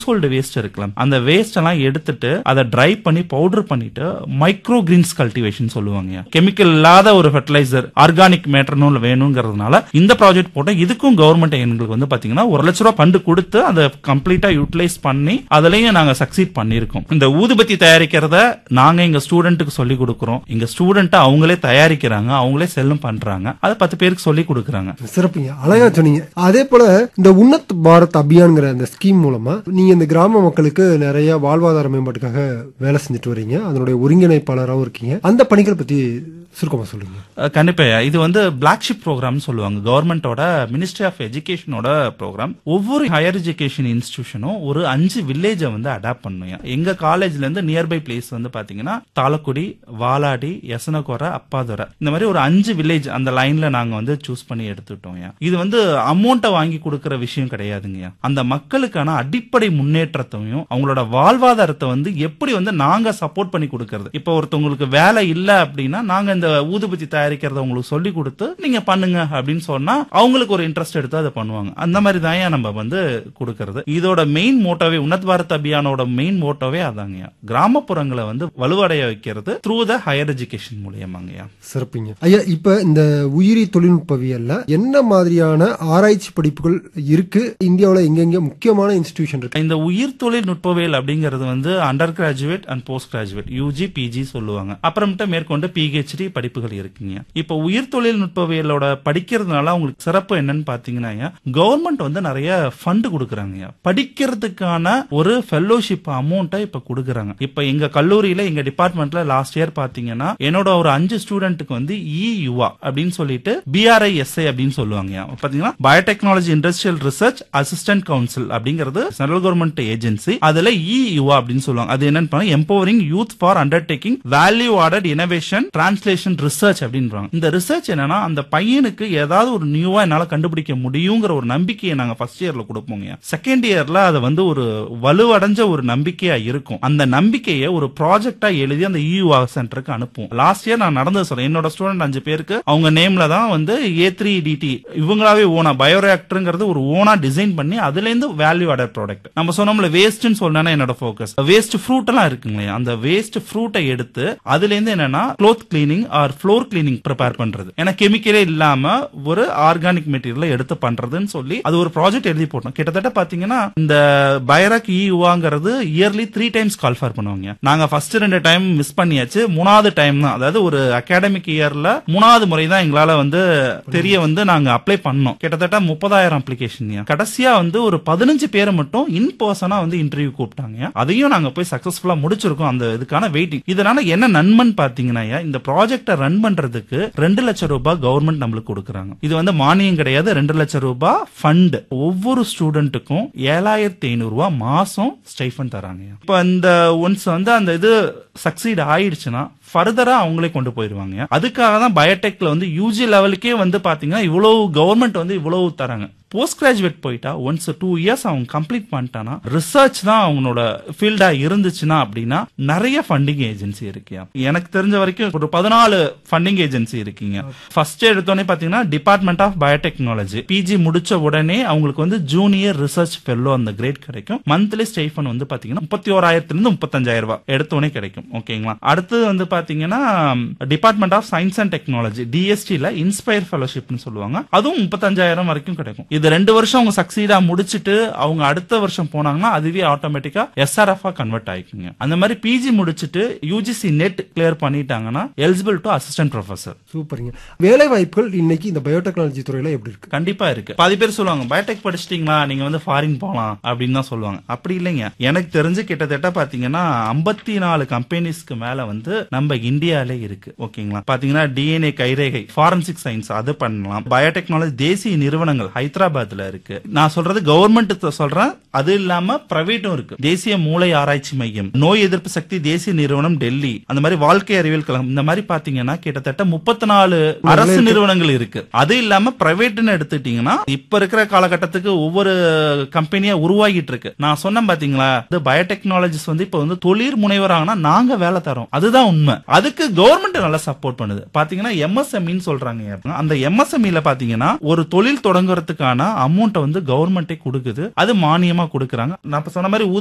hold waste இருக்கலாம் அந்த waste எல்லாம் எடுத்துட்டு அதை ட்ரை பண்ணி பவுடர் பண்ணிட்டு மைக்ரோ கிரீன்ஸ் கல்டிவேஷன் சொல்லுவாங்க கெமிக்கல் இல்லாத ஒரு ஃபெர்டிலைசர் ஆர்கானிக் மேட்டர்னு வேணுங்கிறதுனால இந்த ப்ராஜெக்ட் போட்டோம் இதுக்கும் கவர்மெண்ட் எங்களுக்கு வந்து பாத்தீங்கன்னா ஒரு லட்ச ரூபாய் ஃபண்டு கொடுத்து அதை கம்ப்ளீட்டா யூட்டிலைஸ் பண்ணி அதுலயும் நாங்க சக்சீட் பண்ணிருக்கோம் இந்த ஊதுபத்தி தயாரிக்கிறத நாங்க எங்க ஸ்டூடெண்ட்டுக்கு சொல்லி கொடுக்குறோம் எங்க ஸ்டூடெண்ட் அவங்களே தயாரிக்கிறாங்க அவங்களே செல்லும் பண்றாங்க அதை பத்து பேருக்கு சொல்லி கொடுக்குறாங்க சிறப்புங்க அழகா சொன்னீங்க அதே போல இந்த உன்னத் பாரத் அபியான்ங்கிற அந்த ஸ்கீம் மூலமா நீங்க இந்த கிராம மக்களுக்கு நிறைய வாழ்வாதார மேம்பாட்டுக்காக வேலை செஞ்சுட்டு வரீங்க அதனுடைய ஒருங்கிணைப்பாளராகவும் இருக்கீங்க அந்த பணிகள் பத்தி சுருக்கமா சொல்லுங்க அஹ் கண்டிப்பா இது வந்து பிளாக் ஷிப் ப்ரோக்ராம் சொல்லுவாங்க கவர்மெண்டோட மினிஸ்ட்ரி ஆஃப் எஜுகேஷனோட ப்ரோக்ராம் ஒவ்வொரு ஹையர் எஜுகேஷன் இன்ஸ்டிடியூஷனும் ஒரு அஞ்சு வில்லேஜை வந்து அடாப்ட் பண்ணும் எங்க காலேஜ்ல இருந்து நியர்பை பிளேஸ் வந்து பாத்தீங்கன்னா தாளக்குடி வாலாடி யசனகோரை அப்பாதுரை இந்த மாதிரி ஒரு அஞ்சு வில்லேஜ் அந்த லைன்ல நாங்க வந்து சூஸ் பண்ணி எடுத்துட்டோம் இது வந்து அமௌண்ட்டை வாங்கி கொடுக்கற விஷயம் கிடையாதுங்க அந்த மக்களுக்கான அடிப்படை முன்னேற்றத்தையும் அவங்களோட வாழ்வாதாரத்தை வந்து எப்படி வந்து நாங்க சப்போர்ட் பண்ணி கொடுக்கறது இப்போ ஒருத்தவங்களுக்கு வேலை இல்ல அப்படின்னா நாங்க இந்த ஊதுபத்தி தயாரிக்கிறத உங்களுக்கு சொல்லி கொடுத்து நீங்க பண்ணுங்க அப்படின்னு சொன்னா அவங்களுக்கு ஒரு இன்ட்ரெஸ்ட் எடுத்து அதை பண்ணுவாங்க அந்த மாதிரி தான் நம்ம வந்து கொடுக்கறது இதோட மெயின் மோட்டோவே உன்னத் பாரத் அபியானோட மெயின் மோட்டோவே அதாங்க கிராமப்புறங்களை வந்து வலுவடைய வைக்கிறது த்ரூ த ஹையர் எஜுகேஷன் மூலியமாங்கய்யா சிறப்புங்க ஐயா இப்ப இந்த உயிரி தொழில்நுட்பவியல்ல என்ன மாதிரியான ஆராய்ச்சி படிப்புகள் இருக்கு இந்தியாவுல எங்கெங்க முக்கியமான இன்ஸ்டிடியூஷன் இருக்கு இந்த உயிர் தொழில் நுட்பவியல் அப்படிங்கிறது வந்து undergraduate and postgraduate UG PG சொல்லுவாங்க அப்புறமேட்டு மேற்கொண்டு பிஹெச்டி படிப்புகள் இருக்குங்க இப்போ உயிர் தொழில் நுட்பவியலோட படிக்கிறதுனால உங்களுக்கு சிறப்பு என்னன்னு பாத்தீங்கன்னா கவர்மெண்ட் வந்து நிறைய ஃபண்ட் கொடுக்குறாங்க படிக்கிறதுக்கான ஒரு ஃபெல்லோஷிப் அமௌண்ட்டை இப்ப கொடுக்குறாங்க இப்ப எங்க கல்லூரியில எங்க டிபார்ட்மெண்ட்ல லாஸ்ட் இயர் பாத்தீங்கன்னா என்னோட ஒரு அஞ்சு ஸ்டூடெண்ட்டுக்கு வந்து இ யுவா அப்படின்னு சொல்லிட்டு பிஆர்ஐ எஸ்ஐ அப்படின்னு சொல்லுவாங்க பாத்தீங்கன்னா biotechnology industrial research assistant council அப்படிங்கிறது சென்ட்ரல் கவர்மெண்ட் ஏஜென்சி அதுல இ யுவா அப்படின்னு சொல்லுவாங்க அது என்னன்னு empowering youth for undertaking value added innovation translation research அப்படின்றாங்க இந்த ரிசர்ச் என்னன்னா அந்த பையனுக்கு ஏதாவது ஒரு நியூவா என்னால கண்டுபிடிக்க முடியுங்கிற ஒரு நம்பிக்கையை நாங்க ஃபர்ஸ்ட் இயர்ல கொடுப்போங்க செகண்ட் இயர்ல அதை வந்து ஒரு வலுவடைஞ்ச ஒரு நம்பிக்கையா இருக்கும் அந்த நம்பிக்கையை ஒரு ப்ராஜெக்டா எழுதி அந்த இயூஆ சென்டருக்கு அனுப்புவோம் லாஸ்ட் இயர் நான் நடந்தது சொல்றேன் என்னோட ஸ்டூடெண்ட் அஞ்சு பேருக்கு அவங்க நேம்ல தான் வந்து ஏ த்ரீ டிடி இவங்களாவே ஓனா பயோரியாக்டருங்கிறது ஒரு ஓனா டிசைன் பண்ணி அதுல இருந்து வேல்யூ ஆடட் ப்ராடக்ட் நம்ம சொன்னோம்ல வேஸ்ட்னு சொன்னா என்னோட ஃபோக்கஸ் வேஸ்ட் ஃப்ரூட் எல்லாம் இருக்குங்களே அந்த வேஸ்ட் ஃப்ரூட்டை எடுத்து அதுல இருந்து என்னன்னா cloth cleaning or floor cleaning prepare பண்றது ஏன்னா கெமிக்கலே இல்லாம ஒரு ஆர்கானிக் மெட்டீரியல் எடுத்து பண்றதுன்னு சொல்லி அது ஒரு ப்ராஜெக்ட் எழுதி போட்டோம் கிட்டத்தட்ட பாத்தீங்கன்னா இந்த பைரக் இவாங்கிறது yearly three times call for பண்ணுவாங்க நாங்க ஃபர்ஸ்ட் ரெண்டு டைம் மிஸ் பண்ணியாச்சு மூணாவது டைம் தான் அதாவது ஒரு அகாடமிக் இயர்ல மூணாவது முறை தான் எங்களால வந்து தெரிய வந்து நாங்க அப்ளை பண்ணோம் கிட்டத்தட்ட முப்பதாயிரம் அப்ளிகேஷன் கடைசியா வந்து ஒரு பதினஞ்சு பேரை மட்டும் இன் பர்சனா வந்து இன்டர்வியூ கூப்பிட்டாங்க அதையும் நாங்க போய் சக்சஸ்ஃபுல்லா முடிச்சிருக்கோம் அந்த இதுக்கான வெயிட்டிங் இதனால என்ன நன்மைன்னு பாத்தீங்கன்னா இந்த ப்ராஜெக்ட ரன் பண்றதுக்கு ரெண்டு லட்சம் ரூபாய் கவர்மெண்ட் நம்மளுக்கு கொடுக்குறாங்க இது வந்து மானியம் கிடையாது ரெண்டு லட்சம் ரூபாய் ஃபண்ட் ஒவ்வொரு ஸ்டூடெண்ட்டுக்கும் ஏழாயிரத்தி ஐநூறு ரூபாய் மாசம் ஸ்டைஃபன் தராங்க இப்ப இந்த ஒன்ஸ் வந்து அந்த இது சக்சீட் ஆயிடுச்சுன்னா ஃபர்தரா அவங்களே கொண்டு போயிருவாங்க அதுக்காக தான் பயோடெக்ல வந்து யூஜி லெவலுக்கே வந்து பாத்தீங்கன்னா இவ்வளவு கவர்மெண்ட் வந்து இவ்வளவு தராங்க போஸ்ட் கிராஜுவேட் போயிட்டா ஒன்ஸ் டூ இயர்ஸ் அவங்க கம்ப்ளீட் பண்ணிட்டானா ரிசர்ச் தான் அவங்களோட ஃபீல்டா இருந்துச்சுன்னா அப்படின்னா நிறைய ஃபண்டிங் ஏஜென்சி இருக்கியா எனக்கு தெரிஞ்ச வரைக்கும் ஒரு பதினாலு ஃபண்டிங் ஏஜென்சி இருக்கீங்க ஃபர்ஸ்ட் எடுத்தோடனே பாத்தீங்கன்னா டிபார்ட்மெண்ட் ஆஃப் பயோடெக்னாலஜி பிஜி முடிச்ச உடனே அவங்களுக்கு வந்து ஜூனியர் ரிசர்ச் ஃபெல்லோ அந்த கிரேட் கிடைக்கும் மந்த்லி ஸ்டைஃபன் வந்து பாத்தீங்கன்னா முப்பத்தி ஓராயிரத்துல இருந்து முப்பத்தஞ்சாயிரம் ரூபாய் எடுத்தோடனே கிடைக்கும் ஓகேங்களா அடுத்தது வந்து பாத்தீங்கன்னா department of science and technology டிஎஸ்டில இன்ஸ்பயர் ஃபெலோஷிப்னு சொல்லுவாங்க அதுவும் முப்பத்தஞ்சாயிரம் வரைக்கும் கிடைக்கும் இது ரெண்டு வருஷம் அவங்க சக்சீடா முடிச்சிட்டு அவங்க அடுத்த வருஷம் போனாங்கன்னா அதுவே ஆட்டோமேட்டிக்கா எஸ்ஆர்எஃப் கன்வெர்ட் ஆயிக்குங்க அந்த மாதிரி பிஜி முடிச்சிட்டு யூஜிசி நெட் கிளியர் பண்ணிட்டாங்கன்னா எலிஜிபிள் டு அசிஸ்டன்ட் ப்ரொஃபசர் சூப்பருங்க வேலை வாய்ப்புகள் இன்னைக்கு இந்த பயோடெக்னாலஜி துறையில எப்படி இருக்கு கண்டிப்பா இருக்கு பாதி பேர் சொல்லுவாங்க பயோடெக் படிச்சிட்டீங்களா நீங்க வந்து ஃபாரின் போகலாம் அப்படின்னு தான் சொல்லுவாங்க அப்படி இல்லைங்க எனக்கு தெரிஞ்சு கிட்டத்தட்ட பாத்தீங்கன்னா ஐம்பத்தி நாலு கம்பெனிஸ்க்கு மேல வந்து நம்ம இந்தியாலே இருக்கு ஓகேங்களா பாத்தீங்கன்னா டிஎன்ஏ கைரேகை ஃபாரன்சிக் சயின்ஸ் அது பண்ணலாம் பயோடெக்னாலஜி தேசிய நிறுவனங்கள் ஹைதராபாத்ல இருக்கு நான் சொல்றது கவர்மெண்ட் சொல்றேன் அது இல்லாம பிரைவேட்டும் இருக்கு தேசிய மூளை ஆராய்ச்சி மையம் நோய் எதிர்ப்பு சக்தி தேசிய நிறுவனம் டெல்லி அந்த மாதிரி வாழ்க்கை அறிவியல் கழகம் இந்த மாதிரி பாத்தீங்கன்னா கிட்டத்தட்ட முப்பத்தி நாலு அரசு நிறுவனங்கள் இருக்கு அது இல்லாம பிரைவேட்னு எடுத்துட்டீங்கன்னா இப்ப இருக்கிற காலகட்டத்துக்கு ஒவ்வொரு கம்பெனியா உருவாகிட்டு இருக்கு நான் சொன்னேன் பாத்தீங்களா இந்த பயோடெக்னாலஜிஸ் வந்து இப்ப வந்து தொழில் முனைவராங்கன்னா நாங்க வேலை தரோம் அதுதான் உண்மை அதுக்கு கவர்மெண்ட் நல்லா சப்போர்ட் பண்ணுது பாத்தீங்கன்னா எம்எஸ்எம்இன்னு சொல்றாங்க அந்த எம்எஸ்எம்இல பாத்தீங்கன்னா ஒரு தொழில் தொடங்குறதுக்கான அமௌண்ட்டை வந்து கவர்மெண்ட்டே கொடுக்குது அது மானியமா கொடுக்குறாங்க நான் இப்ப சொன்ன மாதிரி